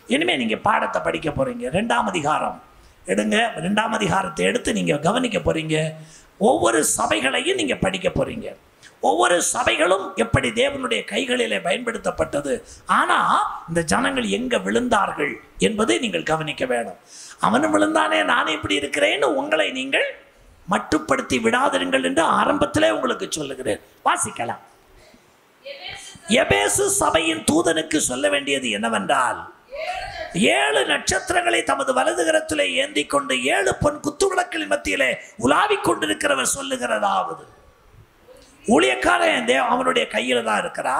இனிமே நீங்க பாடத்தை படிக்க போறீங்க ரெண்டாம் அதிகாரம் எடுங்க ரெண்டாம் அதிகாரத்தை எடுத்து நீங்க கவனிக்க போறீங்க ஒவ்வொரு சபைகளையும் நீங்க படிக்க போறீங்க ஒவ்வொரு சபைகளும் எப்படி தேவனுடைய கைகளிலே பயன்படுத்தப்பட்டது ஆனா இந்த ஜனங்கள் எங்க விழுந்தார்கள் என்பதை நீங்கள் கவனிக்க வேணும் அவனும் விழுந்தானே நான் இப்படி இருக்கிறேன்னு உங்களை நீங்கள் மட்டுப்படுத்தி விடாதிருங்கள் என்று ஆரம்பத்திலே உங்களுக்கு சொல்லுகிறேன் வாசிக்கலாம் எபேசு சபையின் தூதனுக்கு சொல்ல வேண்டியது என்னவென்றால் ஏழு நட்சத்திரங்களை தமது வலதுகரத்திலே ஏந்தி கொண்டு ஏழு பொன் குத்துவிளக்கின் மத்தியிலே உலாவிக் கொண்டிருக்கிறவர் சொல்லுகிறதாவது ஊழியக்காரன் தேவ அவனுடைய கையில தான் இருக்கிறா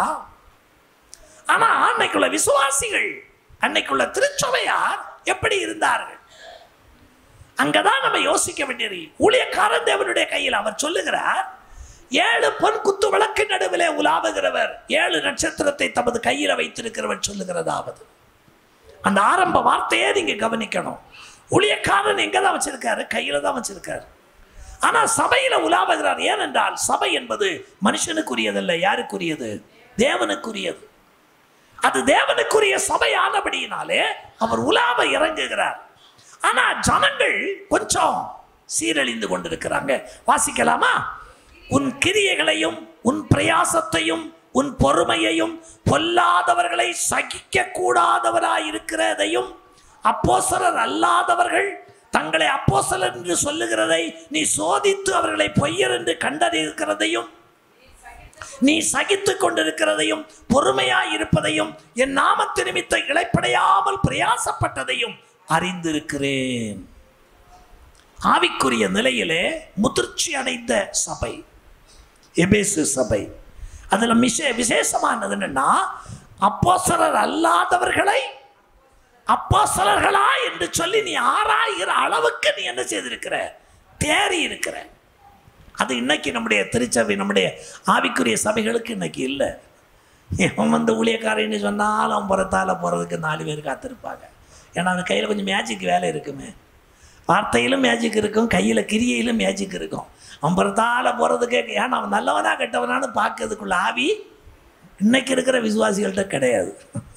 ஆனா அன்னைக்குள்ள விசுவாசிகள் அன்னைக்குள்ள திருச்சபையார் எப்படி இருந்தார்கள் அங்கதான் நம்ம யோசிக்க வேண்டியது ஊழியக்காரன் தேவனுடைய கையில் அவர் சொல்லுகிறார் ஏழு பொன் குத்து விளக்கு நடுவிலே உலாவுகிறவர் ஏழு நட்சத்திரத்தை தமது கையில வைத்திருக்கிறவர் சொல்லுகிறதாவது அந்த ஆரம்ப வார்த்தையே நீங்க கவனிக்கணும் ஊழியக்காரன் எங்க தான் வச்சிருக்காரு கையில தான் வச்சிருக்காரு ஆனா சபையில உலாவுகிறார் ஏனென்றால் சபை என்பது மனுஷனுக்குரியதல்ல யாருக்குரியது தேவனுக்குரியது அது தேவனுக்குரிய சபை ஆனபடியினாலே அவர் உலாவ இறங்குகிறார் ஆனா ஜனங்கள் கொஞ்சம் சீரழிந்து கொண்டிருக்கிறாங்க வாசிக்கலாமா உன் கிரியைகளையும் உன் பிரயாசத்தையும் உன் பொறுமையையும் பொல்லாதவர்களை சகிக்க கூடாதவராயிருக்கிறதையும் அப்போசரர் அல்லாதவர்கள் தங்களை அப்போசலர் என்று சொல்லுகிறதை நீ சோதித்து அவர்களை பொய்யர் என்று கண்டறியிருக்கிறதையும் நீ சகித்துக் கொண்டிருக்கிறதையும் பொறுமையாய் இருப்பதையும் என் நாமத்து நிமித்த இழைப்படையாமல் பிரயாசப்பட்டதையும் அறிந்திருக்கிறேன் ஆவிக்குரிய நிலையிலே முதிர்ச்சி அடைந்த சபை எபேசு சபை அதுல மிச விசேஷமானது என்னன்னா அப்போஸ்தலர் அல்லாதவர்களை அப்போஸ்தலர்களா என்று சொல்லி நீ ஆராய்கிற அளவுக்கு நீ என்ன செய்திருக்கிற தேறி இருக்கிற அது இன்னைக்கு நம்முடைய திருச்சபை நம்முடைய ஆவிக்குரிய சபைகளுக்கு இன்னைக்கு இல்லை இவன் வந்து ஊழியக்காரன்னு சொன்னாலும் அவன் புறத்தால போகிறதுக்கு நாலு பேர் காத்திருப்பாங்க ஏன்னா அந்த கையில் கொஞ்சம் மேஜிக் வேலை இருக்குமே வார்த்தையிலும் மேஜிக் இருக்கும் கையில் கிரியையிலும் மேஜிக் இருக்கும் அவன் புறத்தால போகிறதுக்கே ஏன்னா அவன் நல்லவனா கெட்டவனான்னு பார்க்கறதுக்குள்ள ஆவி இன்னைக்கு இருக்கிற விசுவாசிகள்கிட்ட கிடையாது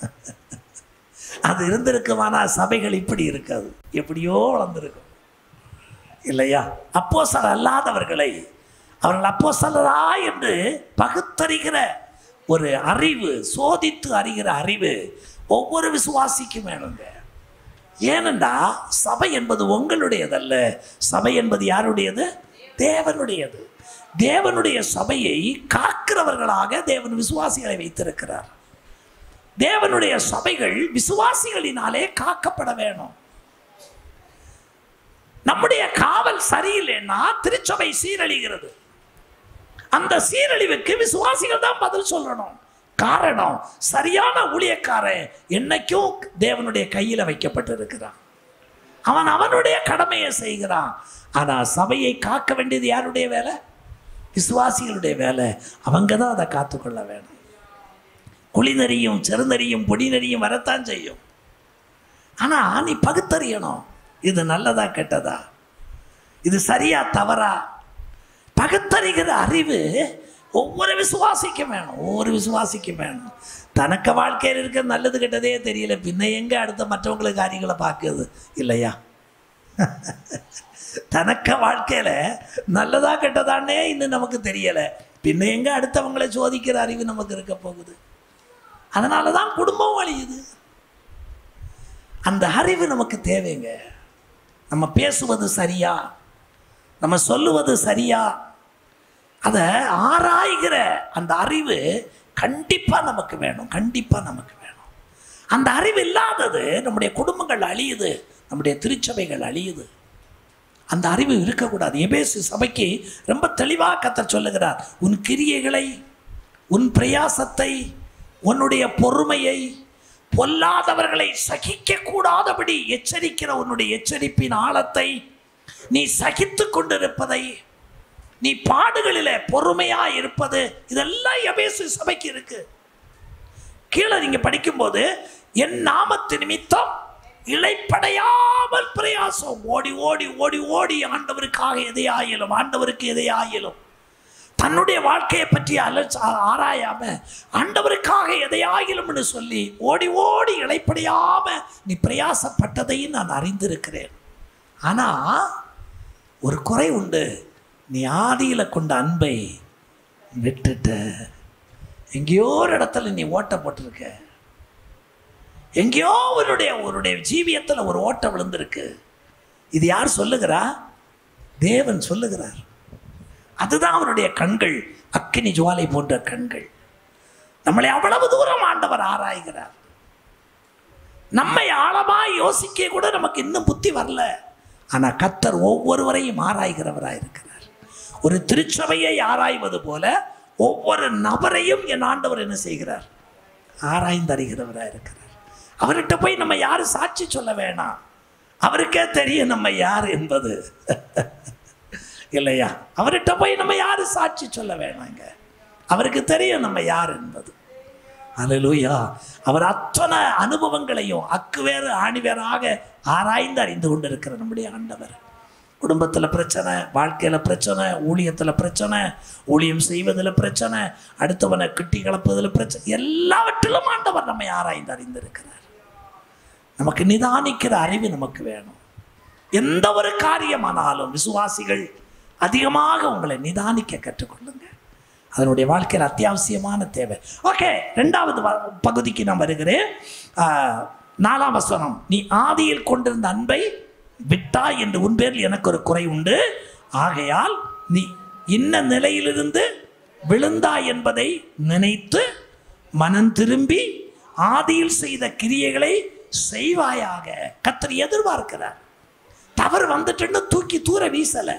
அது இருந்திருக்குமானா சபைகள் இப்படி இருக்காது எப்படியோ வளர்ந்துருக்கும் இல்லையா அப்போஸ்தலர் அல்லாதவர்களை அவர்கள் அப்போஸ்தலரா என்று பகுத்தறிகிற ஒரு அறிவு சோதித்து அறிகிற அறிவு ஒவ்வொரு விசுவாசிக்கும் வேணுங்க ஏனென்றா சபை என்பது உங்களுடையதல்ல சபை என்பது யாருடையது தேவனுடையது தேவனுடைய சபையை காக்கிறவர்களாக தேவன் விசுவாசிகளை வைத்திருக்கிறார் தேவனுடைய சபைகள் விசுவாசிகளினாலே காக்கப்பட வேணும் நம்முடைய காவல் சரியில்லைன்னா திருச்சபை சீரழிகிறது அந்த சீரழிவுக்கு விசுவாசிகள் தான் பதில் சொல்லணும் காரணம் சரியான ஊழியக்காரன் என்னைக்கும் தேவனுடைய கையில வைக்கப்பட்டிருக்கிறான் அவன் அவனுடைய கடமையை செய்கிறான் ஆனா சபையை காக்க வேண்டியது யாருடைய வேலை விசுவாசிகளுடைய வேலை அவங்க தான் அதை காத்துக்கொள்ள வேணும் குளிநரியும் செருநரியும் பொடிநரியும் வரத்தான் செய்யும் ஆனா நீ பகுத்தறியணும் இது நல்லதா கெட்டதா இது சரியா தவறா பகுத்தறிகிற அறிவு ஒவ்வொரு விசுவாசிக்கும் வேணும் ஒவ்வொரு விசுவாசிக்கும் வேணும் தனக்கு வாழ்க்கையில் இருக்க நல்லது கெட்டதே தெரியல பின்ன எங்க அடுத்த மற்றவங்களுக்கு காரியங்களை பார்க்குது இல்லையா தனக்க வாழ்க்கையில நல்லதா கெட்டதானே இன்னும் நமக்கு தெரியல பின்ன எங்க அடுத்தவங்களை சோதிக்கிற அறிவு நமக்கு இருக்க போகுது அதனால தான் குடும்பம் வழியுது அந்த அறிவு நமக்கு தேவைங்க நம்ம பேசுவது சரியா நம்ம சொல்லுவது சரியா அதை ஆராய்கிற அந்த அறிவு கண்டிப்பாக நமக்கு வேணும் கண்டிப்பாக நமக்கு வேணும் அந்த அறிவு இல்லாதது நம்முடைய குடும்பங்கள் அழியுது நம்முடைய திருச்சபைகள் அழியுது அந்த அறிவு இருக்கக்கூடாது எபேசு சபைக்கு ரொம்ப தெளிவாக கத்தர் சொல்லுகிறார் உன் கிரியைகளை உன் பிரயாசத்தை உன்னுடைய பொறுமையை பொல்லாதவர்களை சகிக்க கூடாதபடி எச்சரிக்கிற உன்னுடைய எச்சரிப்பின் ஆழத்தை நீ சகித்து கொண்டிருப்பதை நீ பாடுகளிலே பொறுமையா இருப்பது இதெல்லாம் எபேசு சபைக்கு இருக்கு கீழே நீங்க படிக்கும்போது என் நாமத்து நிமித்தம் இழைப்படையாமல் பிரயாசம் ஓடி ஓடி ஓடி ஓடி ஆண்டவருக்காக எதை ஆயிலும் ஆண்டவருக்கு எதை ஆயிலும் தன்னுடைய வாழ்க்கையை பற்றி அலட்ச ஆராயாம ஆண்டவருக்காக எதையாகிலும்னு சொல்லி ஓடி ஓடி இழைப்படையாம நீ பிரயாசப்பட்டதையும் நான் அறிந்திருக்கிறேன் ஆனா ஒரு குறை உண்டு நீ ஆதியில கொண்ட அன்பை விட்டுட்ட எங்கேயோ ஒரு இடத்துல நீ ஓட்ட போட்டிருக்க எங்கேயோ அவருடைய அவருடைய ஜீவியத்தில் ஒரு ஓட்டை விழுந்திருக்கு இது யார் சொல்லுகிறா தேவன் சொல்லுகிறார் அதுதான் அவருடைய கண்கள் அக்கினி ஜுவாலை போன்ற கண்கள் நம்மளை அவ்வளவு தூரம் ஆண்டவர் ஆராய்கிறார் நம்மை ஆழமா யோசிக்க கூட நமக்கு இன்னும் புத்தி வரல ஆனா கத்தர் ஒவ்வொருவரையும் ஆராய்கிறவராய் இருக்கிறார் ஒரு திருச்சபையை ஆராய்வது போல ஒவ்வொரு நபரையும் என் ஆண்டவர் என்ன செய்கிறார் ஆராய்ந்து அறிகிறவராய் இருக்கிறார் அவர்கிட்ட போய் நம்ம யாரும் சாட்சி சொல்ல வேணாம் அவருக்கே தெரியும் நம்ம யார் என்பது இல்லையா அவர்கிட்ட போய் நம்ம யாரு சாட்சி சொல்ல வேணாங்க அவருக்கு தெரியும் நம்ம யார் என்பது அல்லேலூயா அவர் அத்தனை அனுபவங்களையும் அக்கு வேறு ஆணி வேறாக ஆராய்ந்து அறிந்து கொண்டிருக்கிற நம்முடைய ஆண்டவர் குடும்பத்தில் பிரச்சனை வாழ்க்கையில் பிரச்சனை ஊழியத்தில் பிரச்சனை ஊழியம் செய்வதில் பிரச்சனை அடுத்தவனை கிட்டி கலப்பதில் பிரச்சனை எல்லாவற்றிலும் ஆண்டவர் நம்மை ஆராய்ந்து அறிந்திருக்கிறார் நமக்கு நிதானிக்கிற அறிவு நமக்கு வேணும் எந்த ஒரு காரியமானாலும் விசுவாசிகள் அதிகமாக உங்களை நிதானிக்க கற்றுக்கொள்ளுங்க அதனுடைய வாழ்க்கையில் அத்தியாவசியமான தேவை ஓகே ரெண்டாவது வ- பகுதிக்கு நான் வருகிறேன் ஆ, நாலாம் வசனம் நீ ஆதியில் கொண்டிருந்த அன்பை விட்டாய் என்று உன் பேரில் எனக்கு ஒரு குறை உண்டு ஆகையால் நீ இன்ன நிலையிலிருந்து விழுந்தாய் என்பதை நினைத்து மனம் திரும்பி ஆதியில் செய்த கிரியைகளை செய்வாயாக கத்தர் எதிர்பார்க்கிறார் தவறு வந்துட்டுன்னு தூக்கி தூர வீசல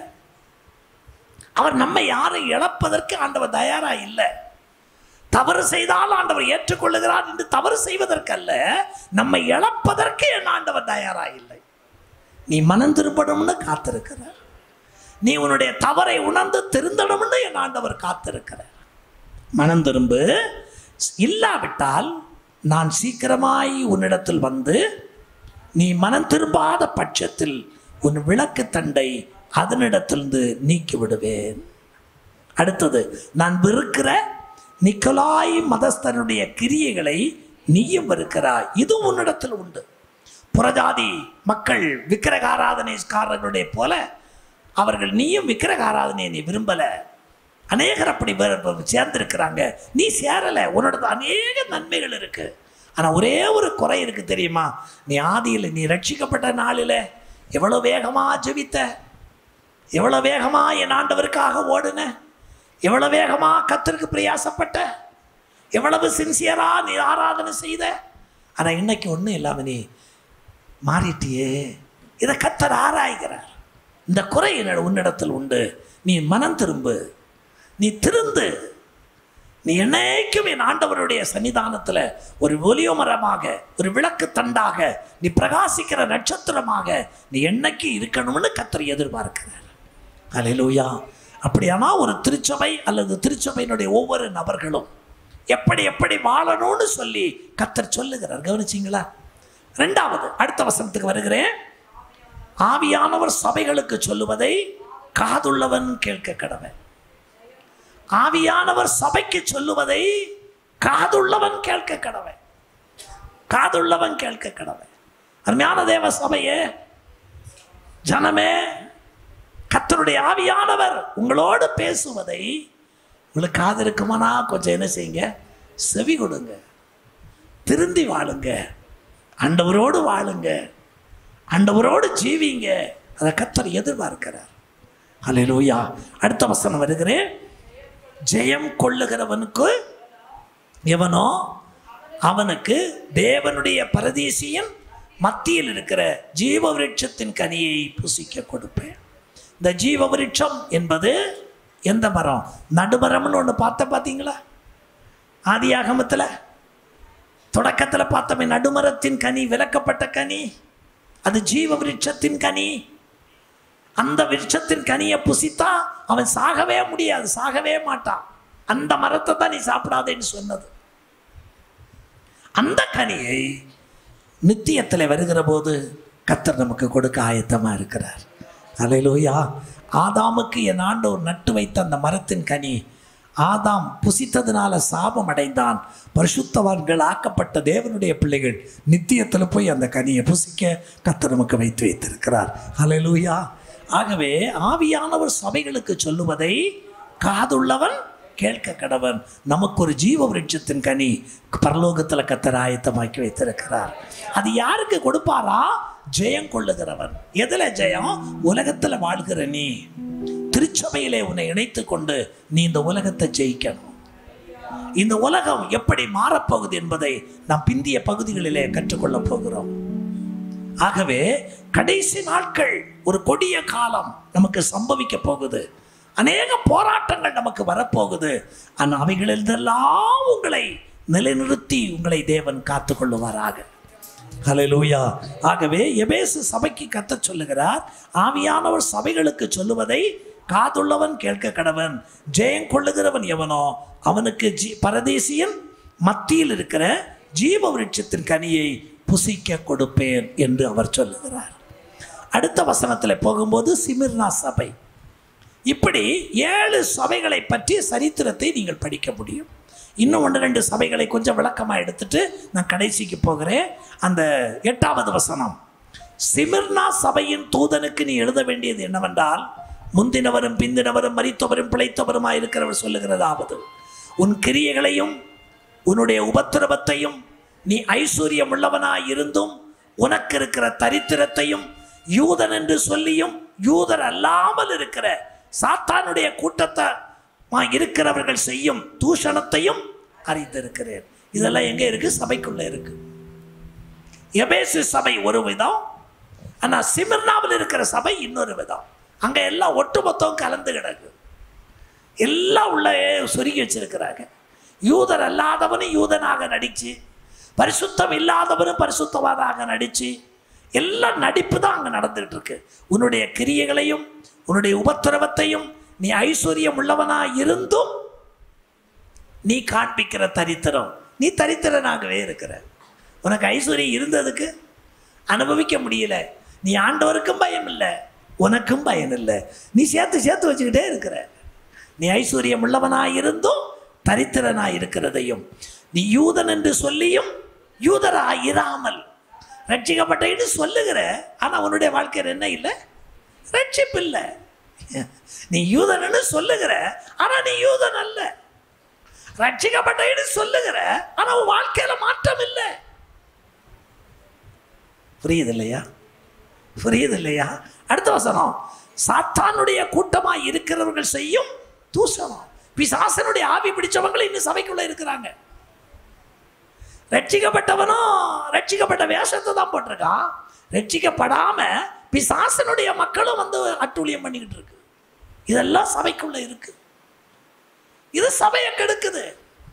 அவர் நம்மை யாரை இழப்பதற்கு ஆண்டவர் தயாரா இல்லை தவறு செய்தால் ஆண்டவர் ஏற்றுக்கொள்ளுகிறார் என்று தவறு செய்வதற்கல்ல நம்மை இழப்பதற்கு என் ஆண்டவர் தயாரா இல்லை நீ மனம் திரும்பணும்னு காத்திருக்கிறார் நீ உன்னுடைய தவறை உணர்ந்து திருந்தணும்னு என் ஆண்டவர் காத்திருக்கிறார் மனம் திரும்பு இல்லாவிட்டால் நான் சீக்கிரமாய் உன்னிடத்தில் வந்து நீ மனம் திரும்பாத பட்சத்தில் உன் விளக்கு தண்டை அதனிடத்திலிருந்து நீக்கி விடுவேன் அடுத்தது நான் வெறுக்கிற நிக்கலாய் மதஸ்தனுடைய கிரியைகளை நீயும் வெறுக்கிறாய் இது உன்னிடத்தில் உண்டு புறஜாதி மக்கள் விக்கிரக ஆராதனைக்காரர்களுடைய போல அவர்கள் நீயும் விக்கிரக ஆராதனையை நீ விரும்பல அநேகர் அப்படி வே- சேர்ந்திருக்கிறாங்க நீ சேரல உன்னோட அநேக நன்மைகள் இருக்கு ஆனா ஒரே ஒரு குறை இருக்கு தெரியுமா நீ ஆதியில் நீ ரட்சிக்கப்பட்ட நாளில் எவ்வளவு வேகமா ஜெபித்த எவ்வளவு வேகமா என் ஆண்டவருக்காக ஓடுன எவ்வளவு வேகமா கத்திற்கு பிரயாசப்பட்ட எவ்வளவு சின்சியரா நீ ஆராதனை செய்த ஆனா இன்னைக்கு ஒண்ணும் இல்லாம நீ மாறிட்டியே இதை கத்தர் ஆராய்கிறார் இந்த குறை என்னோட உன்னிடத்தில் உண்டு நீ மனம் திரும்பு நீ திருந்து நீ என்னைக்கும் என் ஆண்டவருடைய சன்னிதானத்தில் ஒரு ஒலியோமரமாக ஒரு விளக்கு தண்டாக நீ பிரகாசிக்கிற நட்சத்திரமாக நீ என்னைக்கு இருக்கணும்னு கத்தர் எதிர்பார்க்கிறார் அல்லேலூயா அப்படியானா ஒரு திருச்சபை அல்லது திருச்சபையினுடைய ஒவ்வொரு நபர்களும் எப்படி எப்படி வாழணும்னு சொல்லி கத்தர் சொல்லுகிறார் கவனிச்சிங்களா ரெண்டாவது அடுத்த வசனத்துக்கு வருகிறேன் ஆவியானவர் சபைகளுக்கு சொல்லுவதை காதுள்ளவன் கேட்க கடவன் ஆவியானவர் சபைக்கு சொல்லுவதை காதுள்ளவன் கேட்க கடவன் காதுள்ளவன் கேட்க கடவன் அருமையான தேவ சபையே ஜனமே கத்தருடைய ஆவியானவர் உங்களோடு பேசுவதை உங்களுக்கு காது இருக்குமானா கொஞ்சம் என்ன செய்யுங்க செவி கொடுங்க திருந்தி வாழுங்க ஆண்டவரோடு வாழுங்க ஆண்டவரோடு ஜீவிங்க அதை கத்தர் எதிர்பார்க்கிறார் அல்லேலூயா அடுத்த வசனம் வருகிறேன் ஜெயம் கொள்ளுகிறவனுக்கு எவனோ அவனுக்கு தேவனுடைய பரதேசியின் மத்தியில் இருக்கிற ஜீவ விருட்சத்தின் கனியை புசிக்க கொடுப்பேன் இந்த ஜீவ விருட்சம் என்பது எந்த மரம் நடுமரம்னு ஒன்று பார்த்த பார்த்தீங்களா ஆதியாகமத்தில் தொடக்கத்தில் பார்த்தோமே நடுமரத்தின் கனி விளக்கப்பட்ட கனி அது ஜீவ விருட்சத்தின் கனி அந்த விருட்சத்தின் கனியை புசித்தா அவன் சாகவே முடியாது சாகவே மாட்டான் அந்த மரத்தை தான் நீ சாப்பிடாதேன்னு சொன்னது அந்த கனியை நித்தியத்தில் வருகிற போது கத்தர் நமக்கு கொடுக்க ஆயத்தமாக இருக்கிறார் அலையிலோயா ஆதாமுக்கு என் ஆண்டவர் நட்டு வைத்த அந்த மரத்தின் கனி ஆதாம் புசித்ததுனால சாபம் அடைந்தான் பரிசுத்தவான்கள் ஆக்கப்பட்ட தேவனுடைய பிள்ளைகள் நித்தியத்தில் போய் அந்த கனியை புசிக்க கர்த்தர் நமக்கு வைத்து வைத்திருக்கிறார் ஹalleluya ஆகவே ஆவியானவர் சபைகளுக்கு சொல்லுவதை காதுள்ளவன் கேட்க கடவன் நமக்கு ஒரு ஜீவ விருட்சத்தின் கனி பரலோகத்தில் கத்தர் ஆயத்தமாக்கி வைத்திருக்கிறார் அது யாருக்கு கொடுப்பாரா ஜெயம் கொள்ளுகிறவன் எதுல ஜெயம் உலகத்துல வாழ்கிற நீ திருச்சபையிலே உன்னை இணைத்து கொண்டு நீ இந்த உலகத்தை ஜெயிக்கணும் இந்த உலகம் எப்படி மாறப்போகுது என்பதை நாம் பிந்திய பகுதிகளிலே கற்றுக்கொள்ளப் போகிறோம் ஆகவே கடைசி நாட்கள் ஒரு கொடிய காலம் நமக்கு சம்பவிக்க போகுது அநேக போராட்டங்கள் நமக்கு வரப்போகுது ஆனால் அவைகளிலெல்லாம் உங்களை நிலைநிறுத்தி உங்களை தேவன் காத்து கொள்ளுவாராக ஹalleluya ஆகவே எபேசு சபைக்கு கத்தச் சொல்லுகிறார் ஆவியானவர் சபைகளுக்கு சொல்லுவதை காதுள்ளவன் கேட்க கடவன் ஜெயம் கொள்ளுகிறவன் எவனோ அவனுக்கு ஜீ பரதேசியன் மத்தியில் இருக்கிற ஜீவ விருட்சத்தின் கனியை புசிக்க கொடுப்பேன் என்று அவர் சொல்லுகிறார் அடுத்த வசனத்தில் போகும்போது சிமிர்னா சபை இப்படி ஏழு சபைகளை பற்றி சரித்திரத்தை நீங்கள் படிக்க முடியும் இன்னும் ஒன்று ரெண்டு சபைகளை கொஞ்சம் விளக்கமாக எடுத்துட்டு நான் கடைசிக்கு போகிறேன் அந்த எட்டாவது வசனம் சிமிர்னா சபையின் தூதனுக்கு நீ எழுத வேண்டியது என்னவென்றால் முந்தினவரும் பிந்தினவரும் மரித்தவரும் பிழைத்தவருமாய் இருக்கிறவர் சொல்லுகிறதாவது உன் கிரியைகளையும் உன்னுடைய உபத்திரவத்தையும் நீ ஐஸ்வர்யம் உள்ளவனாய் இருந்தும் உனக்கு இருக்கிற தரித்திரத்தையும் யூதன் என்று சொல்லியும் யூதர் அல்லாமல் இருக்கிற சாத்தானுடைய கூட்டத்தை மா இருக்கிறவர்கள் செய்யும் தூஷணத்தையும் அறிந்திருக்கிறேன் இதெல்லாம் எங்க இருக்கு சபைக்குள்ள இருக்கு எபேசு சபை ஒரு விதம் ஆனா சிமிர்னாவில் இருக்கிற சபை இன்னொரு விதம் அங்க எல்லாம் ஒட்டுமொத்தம் கலந்து கிடக்கு எல்லாம் உள்ள சொருகி வச்சிருக்கிறாங்க யூதர் அல்லாதவனும் யூதனாக நடிச்சு பரிசுத்தம் இல்லாதவனும் பரிசுத்தவானாக நடிச்சு எல்லாம் நடிப்பு தான் அங்கே நடந்துகிட்டு இருக்கு உன்னுடைய கிரியைகளையும் உன்னுடைய உபத்திரவத்தையும் நீ ஐஸ்வர்யம் உள்ளவனா இருந்தும் நீ காண்பிக்கிற தரித்திரம் நீ தரித்திரனாகவே இருக்கிற உனக்கு ஐஸ்வர்யம் இருந்ததுக்கு அனுபவிக்க முடியல நீ ஆண்டவருக்கும் பயம் இல்லை உனக்கும் பயம் இல்லை நீ சேர்த்து சேர்த்து வச்சுக்கிட்டே இருக்கிற நீ ஐஸ்வர்யம் உள்ளவனாய் இருந்தும் தரித்திரனாய் இருக்கிறதையும் நீ யூதன் என்று சொல்லியும் யூதராய் இராமல் ரட்சிக்கப்பட்டேன்னு சொல்லுகிற ஆனால் உன்னுடைய வாழ்க்கையில் என்ன இல்லை ரட்சிப்பு இல்லை நீ யூதன்னு சொல்லுகிற ஆனால் நீ யூதன் அல்ல ரட்சிக்கப்பட்டேன்னு சொல்லுகிற ஆனால் உன் வாழ்க்கையில மாற்றம் இல்லை புரியுது இல்லையா புரியுது இல்லையா அடுத்த வசனம் சாத்தானுடைய கூட்டமாக இருக்கிறவர்கள் செய்யும் தூசணம் பிசாசனுடைய ஆவி பிடிச்சவங்களும் இன்னும் சபைக்குள்ள இருக்கிறாங்க ரட்சிக்கப்பட்டவனும் ரட்சிக்கப்பட்ட வேஷத்தை தான் போட்டிருக்கான் ரட்சிக்கப்படாம பிசாசனுடைய மக்களும் வந்து அட்டூழியம் பண்ணிக்கிட்டு இருக்கு இதெல்லாம் சபைக்குள்ள இருக்கு இது சபையை கெடுக்குது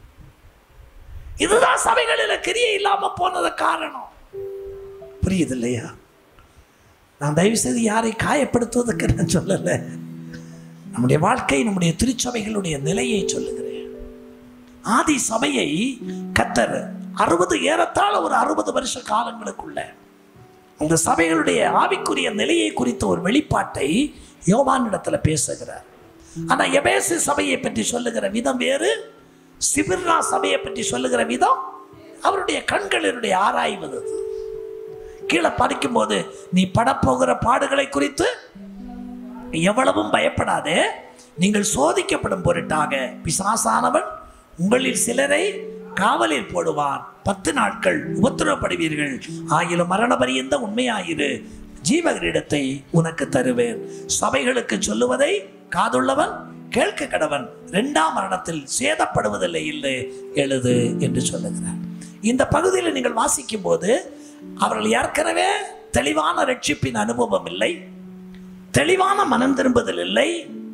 இதுதான் சபைகளில் கிரியை இல்லாம போனது காரணம் புரியுது இல்லையா நான் தயவு செய்து யாரை காயப்படுத்துவதற்கு நான் சொல்லலை நம்முடைய வாழ்க்கை நம்முடைய திருச்சபைகளுடைய நிலையை சொல்லுகிறேன் ஆதி சபையை கத்தர் அறுபது ஏறத்தாழ ஒரு அறுபது வருஷ காலங்களுக்குள்ள அந்த சபைகளுடைய ஆவிக்குரிய நிலையை குறித்த ஒரு வெளிப்பாட்டை யோவானிடத்துல பேசுகிறார் ஆனா எபேசு சபையை பற்றி சொல்லுகிற விதம் வேறு சிபிர்னா சபையை பற்றி சொல்லுகிற விதம் அவருடைய கண்களினுடைய ஆராய்வது அது. கீழே படிக்கும்போது நீ படப்போகிற பாடுகளை குறித்து எவ்வளவும் பயப்படாதே நீங்கள் சோதிக்கப்படும் பொருட்டாக பிசாசானவன் உங்களில் சிலரை காவலில் போடுவான் பத்து நாட்கள் உபத்திரப்படுவீர்கள் ஆயிலும் மரண பரியந்த உண்மையாயிரு ஜீவகிரீடத்தை உனக்கு தருவேன் சபைகளுக்கு சொல்லுவதை காதுள்ளவன் கேட்க கடவன் இரண்டாம் மரணத்தில் சேதப்படுவதில்லை இல்லை எழுது என்று சொல்லுகிறார் இந்த பகுதியில் நீங்கள் வாசிக்கும் போது அவர்கள் ஏற்கனவே தெளிவான ரட்சிப்பின் அனுபவம் இல்லை தெளிவான மனம் திரும்புதல் இல்லை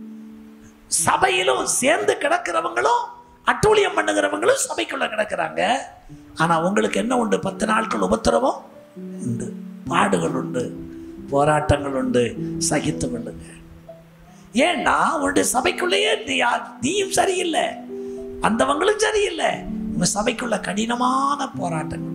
சபையிலும் சேர்ந்து கிடக்கிறவங்களும் அட்டூழியம் பண்ணுகிறவங்களும் சபைக்குள்ள கிடக்கிறாங்க ஆனா உங்களுக்கு என்ன உண்டு பத்து நாட்கள் உபத்திரவம் உண்டு பாடுகள் உண்டு போராட்டங்கள் உண்டு சகித்து கொள்ளுங்க ஏன்னா உன்னுடைய சபைக்குள்ளேயே நீ யா- நீயும் சரியில்லை வந்தவங்களும் சரியில்லை உங்க சபைக்குள்ள கடினமான போராட்டங்கள்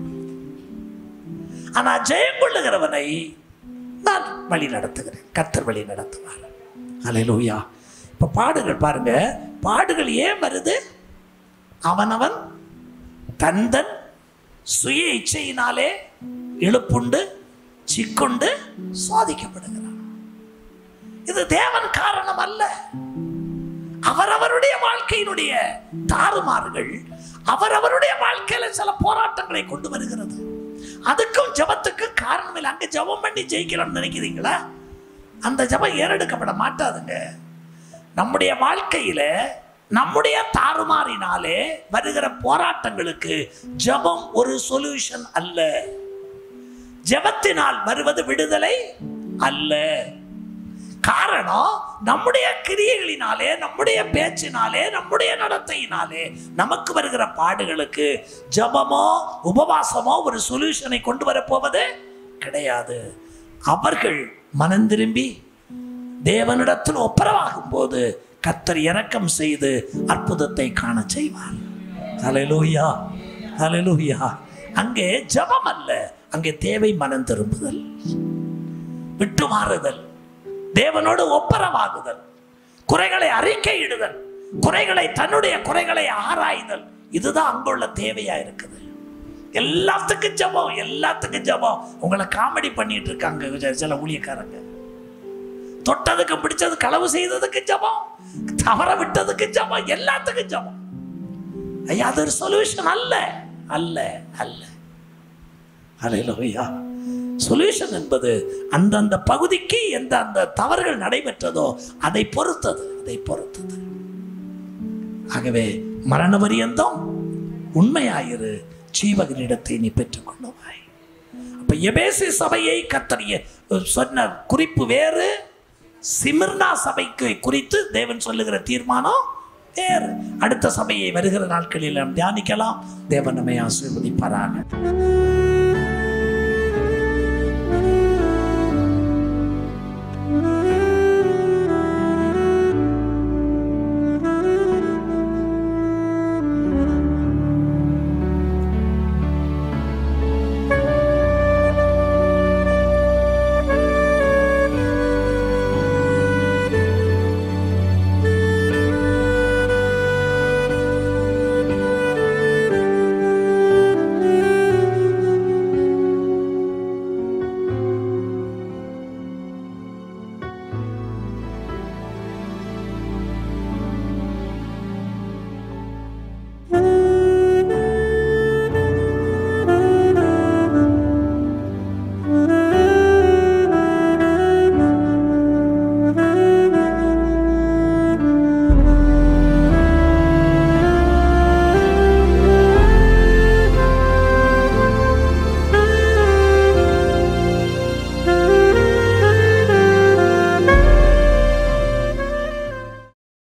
ஆனா ஜெயம் கொள்ளுகிறவனை நான் வழி நடத்துகிறேன் கர்த்தர் வழி நடத்துவார் ஹalleluya இப்போ பாடுகள் பாருங்க பாடுகள் ஏன் வருது அவனவன் தந்தன் சுய இச்சையினாலே இழுப்புண்டு சிக்குண்டு சோதிக்கப்படுகிறான் இது தேவன் காரணம் அல்ல அவரவருடைய வாழ்க்கையினுடைய தாறுமாறுகள் அவரவருடைய வாழ்க்கையில சில போராட்டங்களை கொண்டு வருகிறது அதுக்கும் ஜபத்துக்கு காரணம் இல்லை அங்க ஜபம் பண்ணி ஜெயிக்கலாம்னு நினைக்கிறீங்களா அந்த ஜபம் ஏறெடுக்கப்பட மாட்டாதுங்க நம்முடைய வாழ்க்கையில நம்முடைய தாறுமாறினாலே வருகிற போராட்டங்களுக்கு ஜபம் ஒரு சொல்யூஷன் அல்ல ஜெபத்தினால் வருவது விடுதலை அல்ல காரணம் நம்முடைய கிரியைகளினாலே நம்முடைய பேச்சினாலே நம்முடைய நடத்தையினாலே நமக்கு வருகிற பாடுகளுக்கு ஜபமோ உபவாசமோ ஒரு சொல்யூஷனை கொண்டு வரப்போவது கிடையாது அவர்கள் மனம் திரும்பி தேவனிடத்தில் ஒப்பரவாகும் போது கத்தர் இரக்கம் செய்து அற்புதத்தை காண செய்வார் ஹalleluya ஹalleluya அங்கே ஜபம் அல்ல அங்கே தேவை மனம் திரும்புதல் விட்டு மாறுதல் தேவனோடு ஒப்பரவாகுதல் குறைகளை அறிக்கையிடுதல் குறைகளை தன்னுடைய குறைகளை ஆராய்தல் இதுதான் அங்குள்ள தேவையா இருக்குது எல்லாத்துக்கும் ஜபம் எல்லாத்துக்கும் ஜபம் உங்களை காமெடி பண்ணிட்டு இருக்காங்க சில- சில ஊழியக்காரங்க தொட்டதுக்கு பிடிச்சது களவு செய்ததுக்கு ஜபம் தவற விட்டதுக்கு ஜபம் எல்லாத்துக்கும் ஜபம் ஐயா அது ஒரு சொல்யூஷன் அல்ல அல்ல அல்ல அலையிலோயா சொல்யூஷன் என்பது அந்தந்த பகுதிக்கு எந்த அந்த தவறுகள் நடைபெற்றதோ அதை பொறுத்தது அதை பொறுத்தது ஆகவே மரண பரியந்தம் உண்மையாயிரு ஜீவகனிடத்தை நீ பெற்றுக்கொள்ளுவாய் அப்ப எபேசி சபையை கத்தறிய சொன்ன குறிப்பு வேறு சிமிர்னா சபைக்கு குறித்து தேவன் சொல்லுகிற தீர்மானம் வேறு அடுத்த சபையை வருகிற நாட்களில் நாம் தியானிக்கலாம் தேவன் நம்மை ஆசீர்வதிப்பாராக